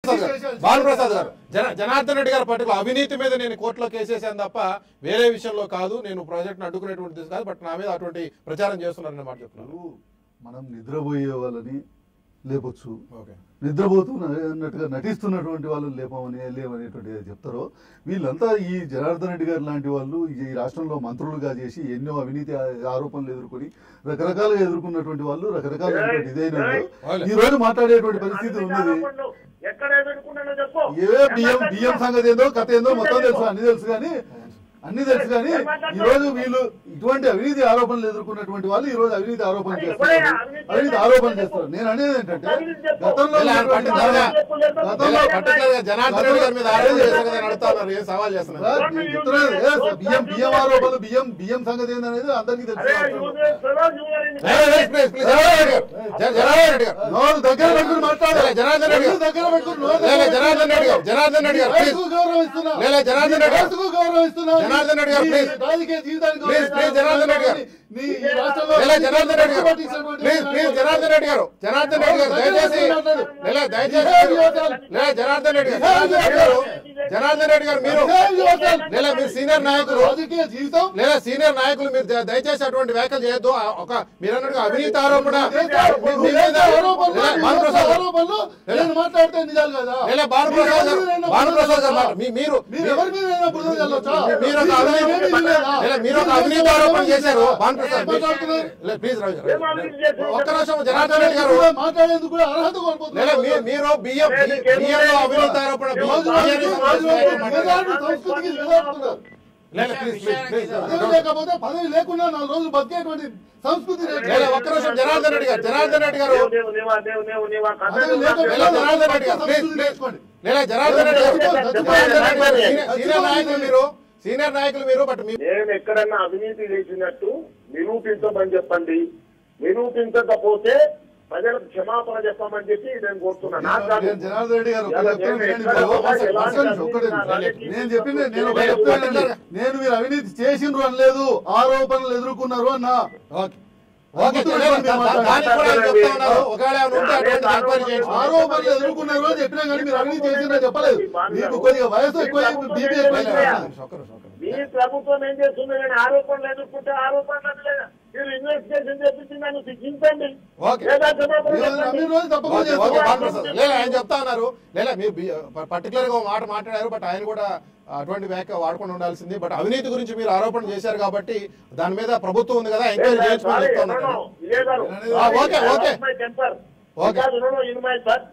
భానుప్రసాద్ గారు జన జనార్దన్ రెడ్డి గారు పర్టికులర్ అవినీతి మీద నేను కోర్టులో కేసేసాను తప్ప వేరే విషయంలో కాదు నేను ప్రాజెక్ట్ అడ్డుకునేటువంటిది కాదు బట్ నా మీద అటువంటి ప్రచారం చేస్తున్నారని మాట చెప్తున్నాను ఇప్పుడు మనం నిద్రపోయే వాళ్ళని లేపొచ్చు ఓకే నిద్రపోతున్నట్టుగా నటిస్తున్నటువంటి వాళ్ళని లేపమని లేవనేటువంటి చెప్తారో వీళ్ళంతా ఈ జనార్దన్ రెడ్డి గారు లాంటి వాళ్ళు ఈ రాష్ట్రంలో మంత్రులుగా చేసి ఎన్నో అవినీతి ఆ- ఆరోపణలు ఎదుర్కొని రకరకాలుగా ఎదుర్కొన్నటువంటి వాళ్ళు రకరకాలైనటువంటి ఇదైన వాళ్ళు ఈ రోజు మాట్లాడేటువంటి పరిస్థితి ఉన్నది ఎక్కడ ఎదుర్కొన్నానో చెప్పు ఏ బియ్యం బియ్యం సంగతి ఏందో కథ ఏందో మొత్తం తెలుసు అన్ని తెలుసు కానీ అన్ని తెలుసు కానీ ఈ రోజు వీళ్ళు ఇటువంటి అవినీతి ఆరోపణలు ఎదుర్కొన్నటువంటి వాళ్ళు ఈ రోజు అవినీతి ఆరోపణలు చేస్తారు అవినీతి ఆరోపణలు చేస్తారు నేను అనేది ఏంటంటే గతంలో ఇలా ఉన్నటువంటి పట్టుదలగా- గతంలో పర్టికులర్ గా జనార్దన్ రెడ్డి గారి మీద ఆరోపణ చేశారు కదా అని అడుగుతా ఉన్నారు ఏం సవాల్ చేస్తున్నారు సార్, నేను చెప్తున్నాను, ఏ సార్, బియ్యం బియ్యం ఆరోపణలు బియ్యం బియ్యం సంగతి ఏందనేది అందరికీ తెలుసు అరే union fellows union please, please, please, Janardhan Reddy గారు. జన- జనార్దన్ రెడ్డి గారు నోరు దగ్గర పెట్టుకుని మాట్లాడాలి లే, జనార్దన్ రెడ్డి గారు. దగ్గర పెట్టుకుని నోరు లే, లే, దగ్గర జనార్దన్ రెడ్డి గారు జనార్దన్ రెడ్డి గారు ప్లీజ్ వయసుకు గౌరవిస్తున్నా లే, లే, జనార్దన్ రెడ్డి గారు. వయసుకు గౌరవిస్తున్నా జనార్దన్ రెడ్డి గారు, నీ ప్లీజ్. రాజకీయ జీవితానికి ప్లీజ్, ప్లీజ్, జనార్దన్ రెడ్డి గారు. నీ ఈ రాష్ట్రంలో లే, లే, జనార్దన్ రెడ్డి గారు పట్టించినటువంటి ప్లీజ్ ప్లీజ్ జనార్దన్ రెడ్డి గారు జనార్దన్ రెడ్డి గారు దయచేసి లే, లే, దయచేసి లే, జనార్దన్ రెడ్డి గారు జనార్దన్ రెడ్డి గారు జనార్దన్ రెడ్డి గారు మీరు లే, లే, మీరు సీనియర్ నాయకులు రాజకీయ జీవితం లేదా సీనియర్ నాయకులు మీరు ద- దయచేసి అటువంటి వ్యాఖ్యలు చేయొద్దు ఆ ఒక మీరు అన్నట్టుగా అవినీతి ఆరోపణ మీ- మీ మీద- ఆరోపణలు, లేదా భానుప్రసాద్ గారు. ఆరోపణలు నేను మాట్లాడితే నిజాలు కదా లేదా భానుప్రసాద్ గారు భానుప్రసాద్ గారు మాట- మీ- మీరు మీరు ఎవరి మీద అయినా బురద చల్లొచ్చా? మీ- మీరు ఒక అవినీతి మీరేమీ లేదా? లేదా మీరు ఒక అవినీతి ఆరోపణ చేశారు భానుప్రసాద్ ఏం మాట్లాడుతున్నారు? లే, ప్లీజ్ రవి గారు. ఏం అవినీతి చేశారు? ఒక్క నిమిషం జనార్దన్ రెడ్డి గారు కూడా మాట్లాడేందుకు కూడా అర్హత లేదా కోల్పోతున్నారు మీ- మీరు బియ్యం బి- బియ్యంలో అవినీతి ఆరోపణ బి- రోజు బియ్యాన్ని రోజుకు సంబంధించి రోజు రోజుకు మాట్లాడారు. వేదాంత సంస్కృతికి ఎదురవుతున్నారు. లేదా ప్లీజ్ ప్లీజ్ ప్లీజ్ పదవి లేకపోతే పదవి లేకుండా నాలుగు రోజులు బతికేటువంటి సంస్కృతి లేదు. లేదా ఒక్క నిమిషం జనార్దన్ రెడ్డి గారు జనార్దన్ రెడ్డి గారు దేవు దేవు నీవా దేవు దేవు నీవా కథ పదవి లేకపోతే లేదా జనార్దన్ రెడ్డి గారు ప్లీజ్ ప్లీజ్ లేదా జనార్దన్ రెడ్డి గారు జనార్దన్ రెడ్డి గారు సీనియర్- సీనియర్ నాయకులు మీరు సీనియర్ నాయకులు మీరు బట్ మీ నేను ఎక్కడన్నా అవినీతి చేసినట్టు నిరూపించమని చెప్పండి నిరూపించకపోతే ప్రజలకు క్షమాపణ చెప్పమని చెప్పి నేను కోరుతున్నాను నాకు కాదు. నేను జనార్దన్ రెడ్డి గారు ఒకటి ఇలా చెప్తున్నాను నేను వినండి ఎక్కడ ఇప్పుడు. ఒకటి ఒక్క ఎలాంటి నిమిషం, ఒక్కటే నిమిషం. అవినీతి నేను చెప్పింది నేను ఒకటి లేదు, చెప్తానండి పట్టుదల. నేను మీరు అవినీతి చేసిండ్రు అనలేదు ఆరోపణలు ఎదుర్కొన్నారు అన్నా ఓకే ఓకే లేదా దా- దా- దానికి కూడా ఆయన చెప్తా ఉన్నారు ఒకవేళ ఏమైనా ఉంటే అటువంటి ఎంక్వైరీ చేయండి ఆరోపణలు ఎదుర్కొన్నారు అని చెప్పినా కానీ మీరు అవినీతి చేసిండ్రని చెప్పలేదు మీకు కొద్దిగా వయసు ఎక్కువ బీపీ ఎక్కువ ఒక్క నిమిషం, ఒక్క నిమిషం, ఒక్క నిమిషం. మీ ప్రభుత్వం ఏం చేస్తుంది కానీ ఆరోపణలు ఎదుర్కొంటే ఆరోపణలు అది లేదా మీరు ఇన్వెస్టిగేషన్ చేపించి నన్ను శిక్షించండి ఓకే. లేదా క్షమాపణ మీరు చెప్పండి. నమ్మిన రోజు తప్పకుండా ఓకే, ఓకే, చేస్తాం భానుప్రసాద్. లేదా ఆయన చెప్తా ఉన్నారు లేదా మీరు పర్టికులర్ గా ఒక మాట మాట్లాడారు బట్ ఆయన కూడా అటువంటి వ్యాఖ్య వాడకుండా ఉండాల్సింది బట్ అవినీతి గురించి మీరు ఆరోపణ చేశారు కాబట్టి దాని మీద ప్రభుత్వం ఉంది కదా ఎంక్వైరీ చేయించుకొని Sorry, చెప్తా no, ఉన్నారు no, ఇదే గారు. ఆ, okay, okay. I lost my temper. Okay. Because, no, no, in my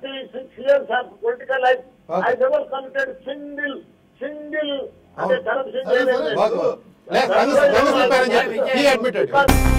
36 years of political life, okay. I never committed single, single, అంటే అవును. corruption సరే, సరే. చేయలేదు. ఓకే. లేదు, రంగు- రంగు చూపారని చెప్పి he admitted. Because